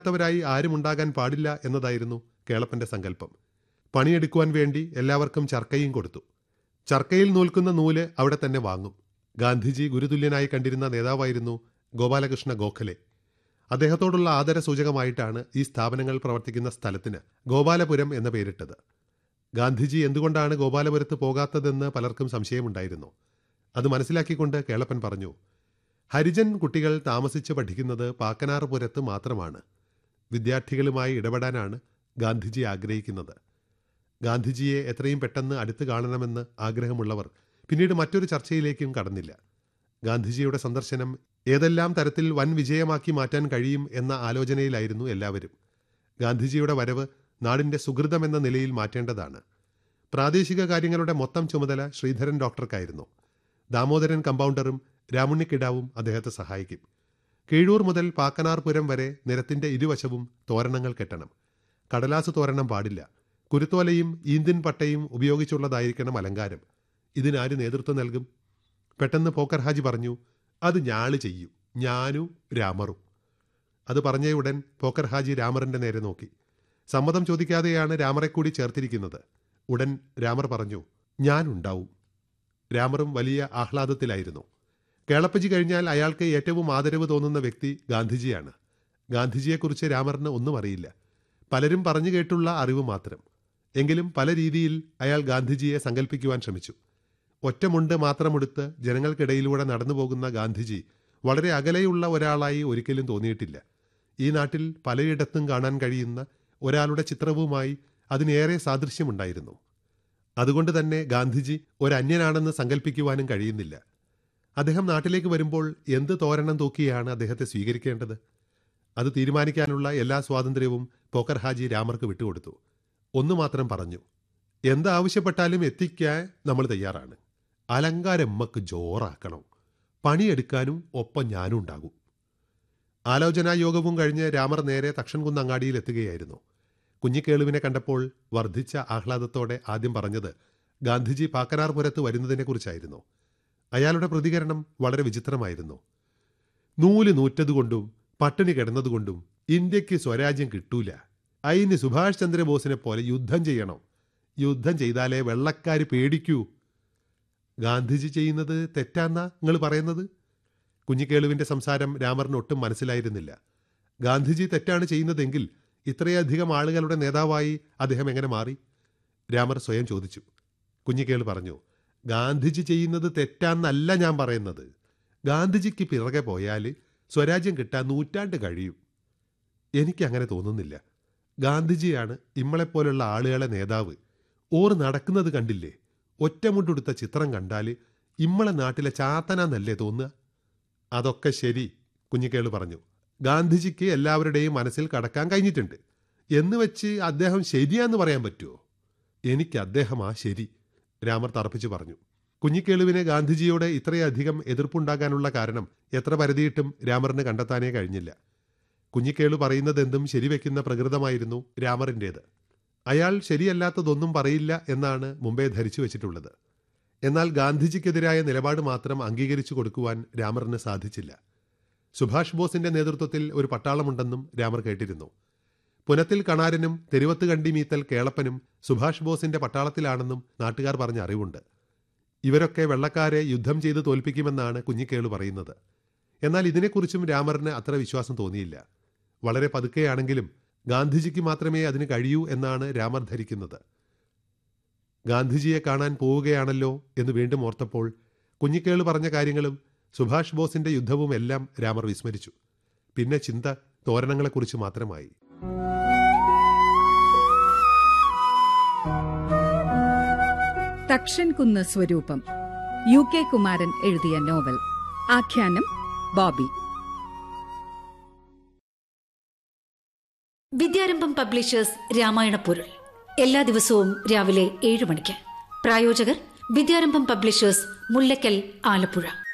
ത്തവരായി ആരും ഉണ്ടാകാൻ പാടില്ല എന്നതായിരുന്നു കേളപ്പന്റെ സങ്കല്പം പണിയെടുക്കുവാൻ വേണ്ടി എല്ലാവർക്കും ചർക്കയും കൊടുത്തു ചർക്കയിൽ നൂൽക്കുന്ന നൂല് അവിടെ തന്നെ വാങ്ങും ഗാന്ധിജി ഗുരുതുല്യനായി കണ്ടിരുന്ന നേതാവായിരുന്നു ഗോപാലകൃഷ്ണ ഗോഖലെ അദ്ദേഹത്തോടുള്ള ആദര സൂചകമായിട്ടാണ് ഈ സ്ഥാപനങ്ങൾ പ്രവർത്തിക്കുന്ന സ്ഥലത്തിന് ഗോപാലപുരം എന്ന പേരിട്ടത് ഗാന്ധിജി എന്തുകൊണ്ടാണ് ഗോപാലപുരത്ത് പോകാത്തതെന്ന് പലർക്കും സംശയമുണ്ടായിരുന്നു അത് മനസ്സിലാക്കിക്കൊണ്ട് കേളപ്പൻ പറഞ്ഞു ഹരിജൻ കുട്ടികൾ താമസിച്ച് പഠിക്കുന്നത് പാക്കനാർപുരത്ത് മാത്രമാണ് വിദ്യാർത്ഥികളുമായി ഇടപെടാനാണ് ഗാന്ധിജി ആഗ്രഹിക്കുന്നത് ഗാന്ധിജിയെ എത്രയും പെട്ടെന്ന് അടുത്ത് കാണണമെന്ന് ആഗ്രഹമുള്ളവർ പിന്നീട് മറ്റൊരു ചർച്ചയിലേക്കും കടന്നില്ല ഗാന്ധിജിയുടെ സന്ദർശനം ഏതെല്ലാം തരത്തിൽ വൻ വിജയമാക്കി മാറ്റാൻ കഴിയും എന്ന ആലോചനയിലായിരുന്നു എല്ലാവരും ഗാന്ധിജിയുടെ വരവ് നാടിന്റെ സുഹൃതമെന്ന നിലയിൽ മാറ്റേണ്ടതാണ് പ്രാദേശിക കാര്യങ്ങളുടെ മൊത്തം ചുമതല ശ്രീധരൻ ഡോക്ടർക്കായിരുന്നു ദാമോദരൻ കമ്പൗണ്ടറും രാമുണ്ണിക്കിടാവും അദ്ദേഹത്തെ സഹായിക്കും കീഴൂർ മുതൽ പാക്കനാർപുരം വരെ നിരത്തിന്റെ ഇരുവശവും തോരണങ്ങൾ കെട്ടണം കടലാസ് തോരണം പാടില്ല കുരുത്തോലയും ഈന്തിൻ പട്ടയും ഉപയോഗിച്ചുള്ളതായിരിക്കണം അലങ്കാരം ഇതിനാര് നേതൃത്വം നൽകും പെട്ടെന്ന് പോക്കർ ഹാജി പറഞ്ഞു അത് ഞാള് ചെയ്യും ഞാനും രാമറും അത് പറഞ്ഞ ഉടൻ പോക്കർ ഹാജി രാമറിന്റെ നേരെ നോക്കി സമ്മതം ചോദിക്കാതെയാണ് രാമറെ കൂടി ചേർത്തിരിക്കുന്നത് ഉടൻ രാമർ പറഞ്ഞു ഞാനുണ്ടാവും രാമറും വലിയ ആഹ്ലാദത്തിലായിരുന്നു കേളപ്പജി കഴിഞ്ഞാൽ അയാൾക്ക് ഏറ്റവും ആദരവ് തോന്നുന്ന വ്യക്തി ഗാന്ധിജിയാണ് ഗാന്ധിജിയെക്കുറിച്ച് രാമറിന് ഒന്നും അറിയില്ല പലരും പറഞ്ഞു കേട്ടുള്ള അറിവ് മാത്രം എങ്കിലും പല രീതിയിൽ അയാൾ ഗാന്ധിജിയെ സങ്കല്പിക്കുവാൻ ശ്രമിച്ചു ഒറ്റമുണ്ട് മാത്രമെടുത്ത് ജനങ്ങൾക്കിടയിലൂടെ നടന്നു പോകുന്ന ഗാന്ധിജി വളരെ അകലെയുള്ള ഒരാളായി ഒരിക്കലും തോന്നിയിട്ടില്ല ഈ നാട്ടിൽ പലയിടത്തും കാണാൻ കഴിയുന്ന ഒരാളുടെ ചിത്രവുമായി അതിനേറെ സാദൃശ്യമുണ്ടായിരുന്നു അതുകൊണ്ട് തന്നെ ഗാന്ധിജി ഒരന്യനാണെന്ന് സങ്കല്പിക്കുവാനും കഴിയുന്നില്ല അദ്ദേഹം നാട്ടിലേക്ക് വരുമ്പോൾ എന്ത് തോരണം തൂക്കിയാണ് അദ്ദേഹത്തെ സ്വീകരിക്കേണ്ടത് അത് തീരുമാനിക്കാനുള്ള എല്ലാ സ്വാതന്ത്ര്യവും പോക്കർ ഹാജി രാമർക്ക് വിട്ടുകൊടുത്തു ഒന്നു മാത്രം പറഞ്ഞു എന്താവശ്യപ്പെട്ടാലും എത്തിക്കാൻ നമ്മൾ തയ്യാറാണ് അലങ്കാരമ്മക്ക് ജോറാക്കണം പണിയെടുക്കാനും ഒപ്പം ഞാനും ഉണ്ടാകും ആലോചനാ യോഗവും കഴിഞ്ഞ് രാമർ നേരെ തക്ഷൻകുന്ന് അങ്ങാടിയിൽ എത്തുകയായിരുന്നു കുഞ്ഞിക്കേളുവിനെ കണ്ടപ്പോൾ വർദ്ധിച്ച ആഹ്ലാദത്തോടെ ആദ്യം പറഞ്ഞത് ഗാന്ധിജി പാക്കനാർപുരത്ത് വരുന്നതിനെക്കുറിച്ചായിരുന്നു അയാളുടെ പ്രതികരണം വളരെ വിചിത്രമായിരുന്നു നൂല് നൂറ്റതുകൊണ്ടും പട്ടിണി കിടന്നതുകൊണ്ടും ഇന്ത്യക്ക് സ്വരാജ്യം കിട്ടൂല അതിന് സുഭാഷ് ചന്ദ്രബോസിനെ പോലെ യുദ്ധം ചെയ്യണം യുദ്ധം ചെയ്താലേ വെള്ളക്കാര് പേടിക്കൂ ഗാന്ധിജി ചെയ്യുന്നത് തെറ്റാന്നാ നിങ്ങൾ പറയുന്നത് കുഞ്ഞിക്കേളുവിന്റെ സംസാരം രാമറിന് ഒട്ടും മനസ്സിലായിരുന്നില്ല ഗാന്ധിജി തെറ്റാണ് ചെയ്യുന്നതെങ്കിൽ ഇത്രയധികം ആളുകളുടെ നേതാവായി അദ്ദേഹം എങ്ങനെ മാറി രാമർ സ്വയം ചോദിച്ചു കുഞ്ഞിക്കേള് പറഞ്ഞു ഗാന്ധിജി ചെയ്യുന്നത് തെറ്റാന്നല്ല ഞാൻ പറയുന്നത് ഗാന്ധിജിക്ക് പിറകെ പോയാൽ സ്വരാജ്യം കിട്ടാൻ നൂറ്റാണ്ട് കഴിയും എനിക്കങ്ങനെ തോന്നുന്നില്ല ഗാന്ധിജിയാണ് ഇമ്മളെപ്പോലുള്ള ആളുകളെ നേതാവ് ഓർ നടക്കുന്നത് കണ്ടില്ലേ ഒറ്റമുണ്ടെടുത്ത ചിത്രം കണ്ടാൽ ഇമ്മളെ നാട്ടിലെ ചാത്തനാന്നല്ലേ തോന്നുക അതൊക്കെ ശരി കുഞ്ഞിക്കേള് പറഞ്ഞു ഗാന്ധിജിക്ക് എല്ലാവരുടെയും മനസ്സിൽ കടക്കാൻ കഴിഞ്ഞിട്ടുണ്ട് എന്ന് വെച്ച് അദ്ദേഹം ശരിയാന്ന് പറയാൻ പറ്റുമോ എനിക്ക് അദ്ദേഹമാ ശരി രാമർ തറപ്പിച്ചു പറഞ്ഞു കുഞ്ഞിക്കേളുവിന് ഗാന്ധിജിയോട് ഇത്രയധികം എതിർപ്പുണ്ടാകാനുള്ള കാരണം എത്ര പരതിയിട്ടും രാമറിന് കണ്ടെത്താനേ കഴിഞ്ഞില്ല കുഞ്ഞിക്കേളു പറയുന്നതെന്തും ശരിവെക്കുന്ന പ്രകൃതമായിരുന്നു രാമറിൻ്റേത് അയാൾ ശരിയല്ലാത്തതൊന്നും പറയില്ല എന്നാണ് മുമ്പേ ധരിച്ചു വെച്ചിട്ടുള്ളത് എന്നാൽ ഗാന്ധിജിക്കെതിരായ നിലപാട് മാത്രം അംഗീകരിച്ചു കൊടുക്കുവാൻ രാമറിന് സാധിച്ചില്ല സുഭാഷ് ബോസിന്റെ നേതൃത്വത്തിൽ ഒരു പട്ടാളമുണ്ടെന്നും രാമർ കേട്ടിരുന്നു പുനത്തിൽ കണാരനും തെരുവത്ത് കണ്ടി മീത്തൽ കേളപ്പനും സുഭാഷ് ബോസിന്റെ പട്ടാളത്തിലാണെന്നും നാട്ടുകാർ പറഞ്ഞ അറിവുണ്ട് ഇവരൊക്കെ വെള്ളക്കാരെ യുദ്ധം ചെയ്ത് തോൽപ്പിക്കുമെന്നാണ് കുഞ്ഞിക്കേളു പറയുന്നത് എന്നാൽ ഇതിനെക്കുറിച്ചും രാമറിന് അത്ര വിശ്വാസം തോന്നിയില്ല വളരെ പതുക്കെയാണെങ്കിലും ഗാന്ധിജിക്ക് മാത്രമേ അതിന് കഴിയൂ എന്നാണ് രാമർ ധരിക്കുന്നത് ഗാന്ധിജിയെ കാണാൻ പോവുകയാണല്ലോ എന്ന് വീണ്ടും ഓർത്തപ്പോൾ കുഞ്ഞിക്കേള് പറഞ്ഞ കാര്യങ്ങളും സുഭാഷ് ബോസിന്റെ യുദ്ധവും എല്ലാം രാമർ വിസ്മരിച്ചു പിന്നെ ചിന്ത തോരണങ്ങളെക്കുറിച്ച് മാത്രമായി തക്ഷൻകുന്ന് സ്വരൂപം യു കെ കുമാരൻ എഴുതിയ നോവൽ ആഖ്യാനം ബോബി വിദ്യാരംഭം പബ്ലിഷേഴ്സ് രാമായണ പൊരുൾ എല്ലാ ദിവസവും രാവിലെ ഏഴ് മണിക്ക് പ്രായോജകർ വിദ്യാരംഭം പബ്ലിഷേഴ്സ് മുല്ലക്കൽ ആലപ്പുഴ